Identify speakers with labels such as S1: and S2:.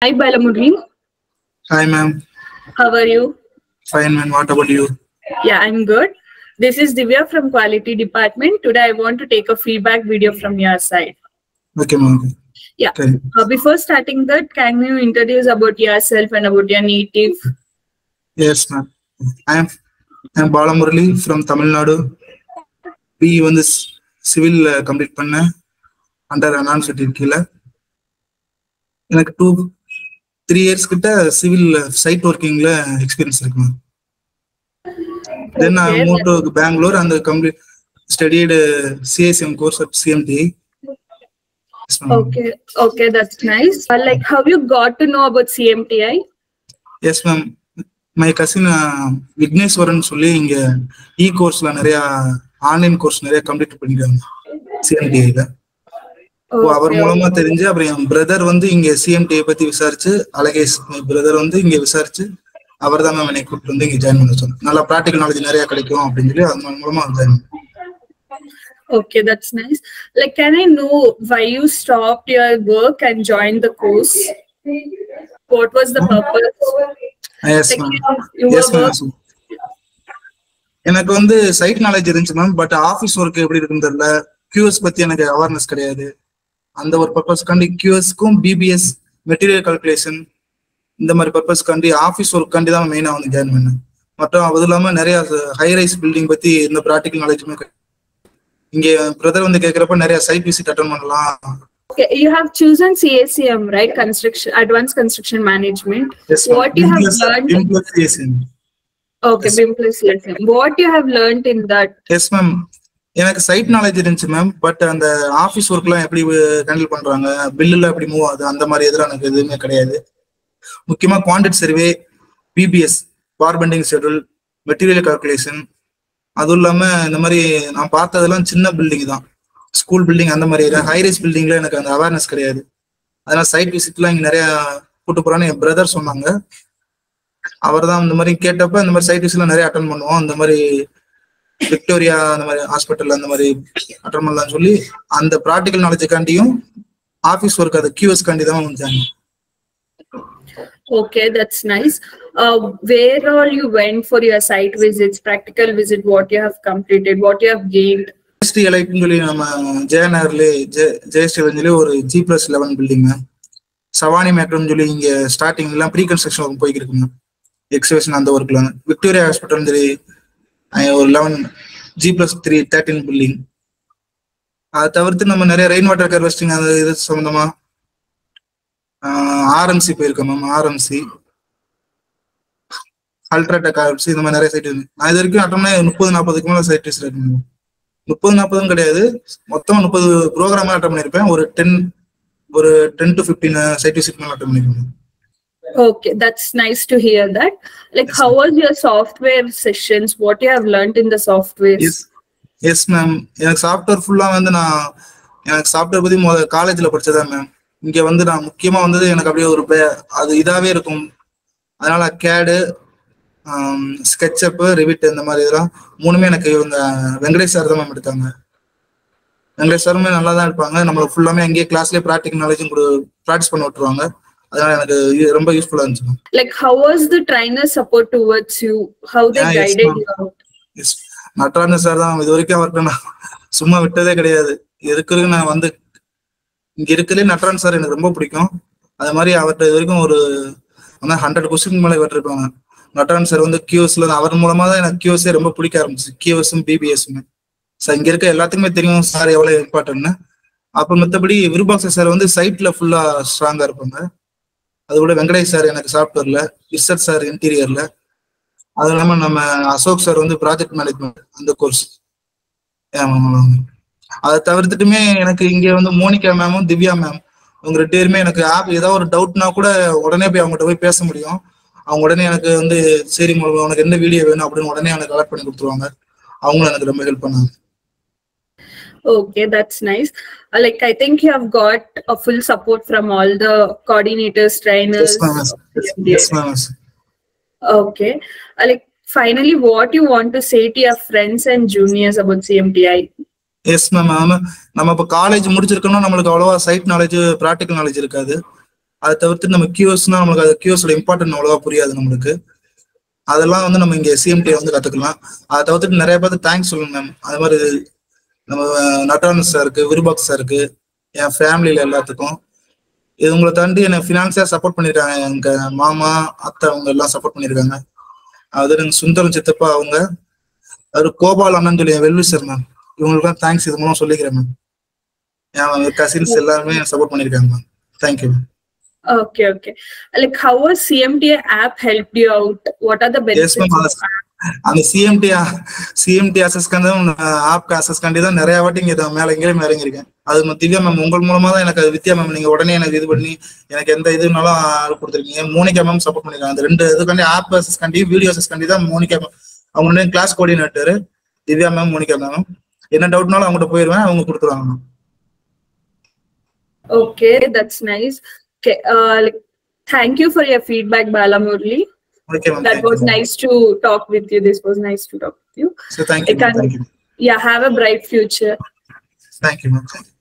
S1: Hi, Balamurli.
S2: Hi, ma'am.
S1: How are you?
S2: Fine, man. What about you?
S1: Yeah, I'm good. This is Divya from Quality Department. Today, I want to take a feedback video from your side.
S2: Okay, ma'am.
S1: Yeah.
S2: Okay.
S1: Uh, before starting that, can you introduce about yourself and about your native?
S2: Yes, ma'am. I am I am Balamurali from Tamil Nadu. B வந்து civil complete பண்ணேன் under அனான்சிட்டி கீழே எனக்கு two three years கிட்ட civil site ஒர்க்கிங்ல experience இருக்கு ma'am then I move to Bangalore அந்த complete studied CSM course at CMT
S1: Okay, okay, that's nice. Uh, like, how you got to know about CMTI?
S2: Yes ma'am my cousin Vigneshwaran சொல்லி இங்க இ கோர்ஸ்ல நிறைய online course நிறைய complete பண்ணிருக்காங்க சிஎம்டிஐல அவர்
S1: Okay,
S2: மூலமா தெரிஞ்சு அப்புறம் என் brother வந்து இங்க சிஎம்டிஐ பத்தி விசாரிச்சு அழகேஷ் பிரதர் வந்து இங்க விசாரிச்சு அவர் தான் மேம் என்னை கூப்பிட்டு வந்து இங்க ஜாயின் பண்ண சொன்னார் நல்லா ப்ராக்டிகல் நாலேஜ் நிறைய கிடைக்கும் அப்படின்னு சொல்லி அது மூலமா join
S1: okay, that's nice. Like, can I know why you stopped your work and joined the course? What was the purpose?
S2: Yes
S1: Like,
S2: ma'am
S1: you, you
S2: yes
S1: were
S2: ma'am எனக்கு வந்து site knowledge இருந்துச்சு ma'am but office work எப்படி இருக்குன்னு தெரியல QS பத்தி எனக்கு awareness கிடையாது அந்த ஒரு பர்பஸ்க்காண்டி கியூஎஸ்க்கும் பிபிஎஸ் மெட்டீரியல் கால்குலேஷன் இந்த மாதிரி பர்பஸ்க்காண்டி ஆஃபீஸ் ஒர்க்காண்டி தான் மெயினாக வந்து ஜாயின் பண்ணேன் மற்றும் அது இல்லாம நிறைய ஹை ரைஸ் பில்டிங் பத்தி இந்த ப்ராக்டிகல் நாலேஜுமே இங்க பிரதர் வந்து கேட்கறப்ப நிறைய சைட் விசிட் அட்டன் பண்ணலாம்
S1: Okay, you have chosen CACM, right? Construction, Advanced Construction Management.
S2: Yes,
S1: What you have learned? Okay,
S2: Yes.
S1: BIM plus CACM. What you have learned in that?
S2: Yes ma'am எனக்கு site knowledge இருந்துச்சு ma'am but அந்த office ஒர்க்லாம் எப்படி handle பண்றாங்க பில்லுல எப்படி move ஆகுது அந்த மாதிரி இதெல்லாம் எனக்கு எதுவுமே கிடையாது முக்கியமா quantity survey BBS bar bending schedule material calculation அதுவும் இல்லாம இந்த மாதிரி நான் பார்த்ததெல்லாம் சின்ன பில்டிங் தான் ஸ்கூல் பில்டிங் அந்த மாதிரி ஹைரைஸ் பில்டிங்ல எனக்கு அந்த அவேர்னஸ் கிடையாது அதனால சைட் விசிட்லாம் இங்க நிறைய கூட்டு போறான்னு என் பிரதர் சொன்னாங்க அவர் தான் இந்த மாதிரி கேட்டப்ப இந்த மாதிரி சைட் விசிட்லாம் நிறைய அட்டன் பண்ணுவோம் அந்த மாதிரி விக்டோரியா அந்த மாதிரி ஹாஸ்பிட்டல் அந்த மாதிரி அட்டன் பண்ணலாம்னு சொல்லி அந்த ப்ராக்டிக்கல் நாலேஜுக்காண்டியும் ஆஃபீஸ் ஒர்க் அது கியூஎஸ் காண்டி தான் வந்தாங்க
S1: Okay, that's nice. Uh, where all you went for your site visits, practical visit, what you have completed, what you have gained?
S2: GST எலைட்னு சொல்லி நம்ம ஜெயநகர்ல ஜெ ஜெயஸ்டி சொல்லி ஒரு ஜி பிளஸ் லெவன் பில்டிங் சவானி மேக்டம்னு சொல்லி இங்க ஸ்டார்டிங் எல்லாம் ப்ரீ கன்ஸ்ட்ரக்ஷன் ஒர்க் போய்க்கு இருக்குங்க எக்ஸிபிஷன் அந்த ஒர்க்ல விக்டோரியா ஹாஸ்பிட்டல் சொல்லி அஹ் ஒரு eleven G plus three thirteen building அதை தவிர்த்து நம்ம நிறைய ரெயின் வாட்டர் கர்வெஸ்டிங் அந்த இது சம்பந்தமா ஆர்எம்சி போயிருக்கோம் மேம் ஆர்எம்சி அல்ட்ராடெக் ஆர்எம்சி இந்த மாதிரி நிறைய சைட் இருக்கு நான் இது வரைக்கும் அட்டம்னா முப்பது நாற்பதுக்கு மேல சைட் விசிட் இருக்கு முப்பது நாற்பதும் கிடையாது மொத்தம் முப்பது ப்ரோக்ராம் அட்டன் பண்ணியிருப்பேன் ஒரு டென் ஒரு ten to fifteen site visit மேல அட்டன் பண்ணிருக்கேன்
S1: Okay, that's nice to hear that. Like,
S2: Yes,
S1: how
S2: ma'am.
S1: was your software sessions? What you have learned in the software?
S2: Yes yes ma'am எனக்கு software ஃபுல்லா வந்து நான் எனக்கு software பத்தி முத காலேஜ்ல படிச்சதா மேம் இங்க வந்து நான் முக்கியமா வந்தது எனக்கு அப்படியே ஒரு பே- அது இதாவே இருக்கும் அதனால கேடு ஸ்கெட்சப் ரிவிட் இந்த மாதிரி இதெல்லாம் மூணுமே எனக்கு இவங்க வெங்கடேஷ் சார் தான் மேம் எடுத்தாங்க வெங்கடேஷ் சாருமே நல்லா தான் இருப்பாங்க நம்மளுக்கு ஃபுல்லாமே அங்கேயே கிளாஸ்லயே ப்ராக்டிக் நாலேஜும் கொடு ப்ராக்டிஸ் பண்ண விட்டுருவாங்க அதனால எனக்கு இது ரொம்ப யூஸ்ஃபுல்லா இருந்துச்சு ma'am
S1: Like, how was the trainer support towards you? How they
S2: Yeah, yes,
S1: guided
S2: ma'am.
S1: you out?
S2: Yes Natarajan sir தான் இது வரைக்கும் அவர்கிட்ட நான் சும்மா விட்டதே கிடையாது இருக்கிறது நான் வந்து இங்க இருக்கிறதே நட்ராஜன் சார் எனக்கு ரொம்ப பிடிக்கும் அது மாதிரி அவர்கிட்ட இது வரைக்கும் ஒரு ஹண்ட்ரட் கொஸ்டின் மேலே விட்டுருப்பாங்க நட்ராஜன் சார் வந்து கியூஎஸ்ல அவர் மூலமா தான் எனக்கு கியூஎஸ்ஏ ரொம்ப பிடிக்க ஆரம்பிச்சு கியூஎஸும் பிபிஎஸ்ஸுமே சார் இங்க இருக்க எல்லாத்துக்குமே தெரியும் சார் எவ்வளவு இம்பார்ட்டன்ட்னு அப்ப மத்தபடி விருபாக்ச சார் வந்து சைட்ல ஃபுல்லா ஸ்ட்ராங்கா இருப்பாங்க அது கூட வெங்கடேஷ் சார் எனக்கு சாஃப்ட்வேர்ல இர்சத் சார் இன்டீரியர்ல அது இல்லாம நம்ம அசோக் சார் வந்து ப்ராஜெக்ட் மேனேஜ்மெண்ட் அந்த கோர்ஸ் அதை தவிர்த்துட்டுமே எனக்கு இங்க வந்து மோனிகா மேமும் திவ்யா மேம் அவங்க ரெண்டு பேருமே எனக்கு ஆப் ஏதாவது ஒரு டவுட்னா கூட உடனே போய் அவங்ககிட்ட போய் பேச முடியும் அவங்க உடனே எனக்கு வந்து சரி மு- உனக்கு என்ன வீடியோ வேணும் அப்படின்னு உடனே எனக்கு கலெக்ட் பண்ணி கொடுத்துருவாங்க அவங்களும் எனக்கு ரொம்ப ஹெல்ப் பண்ணாங்க
S1: Okay, that's nice. Uh, Like, I think you have got a full support from all the coordinators, trainers.
S2: Yes ma'am yes ma'am
S1: Okay. Uh, Like, finally, what you want to say to your friends and juniors about CMTI?
S2: Yes ma'am ஆமா நம்ம இப்போ college முடிச்சிருக்கோம்னா நம்மளுக்கு அவ்வளோவா side knowledge practical knowledge இருக்காது அதை தவிர்த்து நம்ம கியூஎஸ்னா நம்மளுக்கு அது கியூஎஸோட இம்பார்ட்டன்ட் அவ்வளவா புரியாது நம்மளுக்கு அதெல்லாம் வந்து நம்ம இங்க சிஎம்டி வந்து கத்துக்கலாம் அதை தவிர்த்துட்டு நிறைய பேருக்கு தேங்க்ஸ் சொல்லணும் மேம் அது மாதிரி நம்ம நட்டானஸ் சாருக்கு விருபாக் சாருக்கு என் ஃபேமிலியில எல்லாத்துக்கும் இது உங்களை தாண்டி என்னை ஃபினான்சியா சப்போர்ட் பண்ணிருக்காங்க எங்க மாமா அத்தை அவங்க எல்லாம் சப்போர்ட் பண்ணிருக்காங்க அது எங்க சுந்தரம் சித்தப்பா அவங்க அவரு கோபால் அண்ணன் சொல்லி என் வெல்விசர் மேம் இவங்களுக்குலாம் தேங்க்ஸ் இது மூலம் சொல்லிக்கிறேன் மேம் என் கசின்ஸ் எல்லாருமே சப்போர்ட் பண்ணிருக்காங்க ma'am thank you
S1: Okay, okay. Like, how was CMTA app helped you out? What are the benefits?
S2: ma'am.
S1: of app?
S2: அந்த சிஎம்டி சிஎம்டி அசஸ்காண்டி ஆப் அசஸ்காண்டி தான் நிறைய வாட்டி இங்க மேல எங்கேயும் இறங்கியிருக்கேன் அது ம- திவ்யா மேம் உங்கள் மூலமா தான் எனக்கு அது வித்யா மேம் நீங்க உடனே எனக்கு இது பண்ணி எனக்கு எந்த இதுனாலும் ஆள் கொடுத்துருக்கீங்க மோனிகா மேம் சப்போர்ட் பண்ணிருக்காங்க அந்த ரெண்டு இதுக்காண்டி ஆப் அசஸ்காண்டி வீடியோ அசஸ்காண்டி தான் மோனிகா மேம் அவங்க class coordinator Divya ma'am Monica ma'am என்ன டவுட்னாலும் அவங்ககிட்ட போயிருவேன் அவங்க கொடுத்துருவாங்க ma'am
S1: Okay, that's nice. Okay, uh, like, thank you for your feedback, Bala Murli.
S2: Okay ma'am
S1: That was nice to talk with you. This was nice to talk with you.
S2: Thank you
S1: I can-
S2: thank you
S1: Yeah, have a bright future.
S2: Thank you ma'am